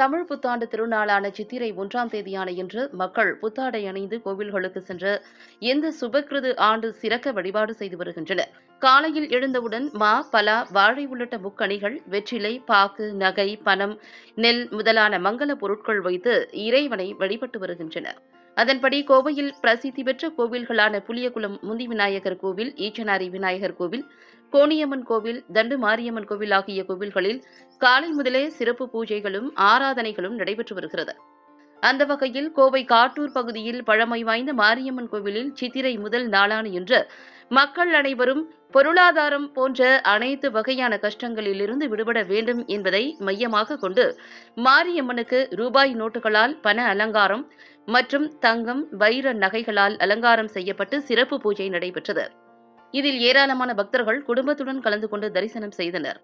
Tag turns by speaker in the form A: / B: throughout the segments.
A: தமிழ் புத்தாண்டு திருநாளான சித்திரை ஒன்றாம் தேதியான இன்று மக்கள் புத்தாடை அணிந்து கோவில்களுக்கு சென்று இந்த சுபக்கிருது ஆண்டு சிறக்க வழிபாடு செய்து வருகின்றனர் காலையில் எழுந்தவுடன் மா பலா வாழை உள்ளிட்ட முக்கணிகள் வெற்றிலை பாக்கு நகை பணம் நெல் முதலான மங்கள பொருட்கள் வைத்து இறைவனை வழிபட்டு வருகின்றனர் அதன்படி கோவையில் பிரசித்தி பெற்ற கோவில்களான புளியகுளம் முந்தி விநாயகர் கோவில் ஈச்சனாரி விநாயகர் கோவில் கோணியம்மன் கோவில் தண்டு மாரியம்மன் கோவில் ஆகிய கோவில்களில் காலை முதலே சிறப்பு பூஜைகளும் ஆராதனைகளும் நடைபெற்று வருகிறது அந்த வகையில் கோவை காட்டூர் பகுதியில் பழமை வாய்ந்த மாரியம்மன் கோவிலில் சித்திரை முதல் நாளான இன்று மக்கள் அனைவரும் பொருளாதாரம் போன்ற அனைத்து வகையான கஷ்டங்களிலிருந்து விடுபட வேண்டும் என்பதை மையமாக கொண்டு மாரியம்மனுக்கு ரூபாய் நோட்டுகளால் பண அலங்காரம் மற்றும் தங்கம் வைர நகைகளால் அலங்காரம் செய்யப்பட்டு சிறப்பு பூஜை நடைபெற்றது இதில் ஏராளமான பக்தர்கள் குடும்பத்துடன் கலந்து கொண்டு தரிசனம் செய்தனர்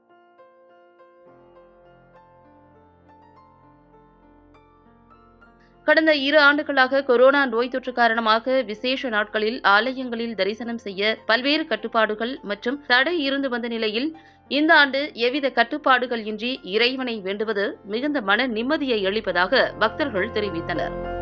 A: கடந்த இரு ஆண்டுகளாக கொரோனா நோய் தொற்று காரணமாக விசேஷ நாட்களில் ஆலயங்களில் தரிசனம் செய்ய பல்வேறு கட்டுப்பாடுகள் மற்றும் தடை இருந்து வந்த நிலையில் இந்த ஆண்டு எவ்வித கட்டுப்பாடுகள் இன்றி இறைவனை வேண்டுவது மிகுந்த மன நிம்மதியை அளிப்பதாக பக்தர்கள் தெரிவித்தனர்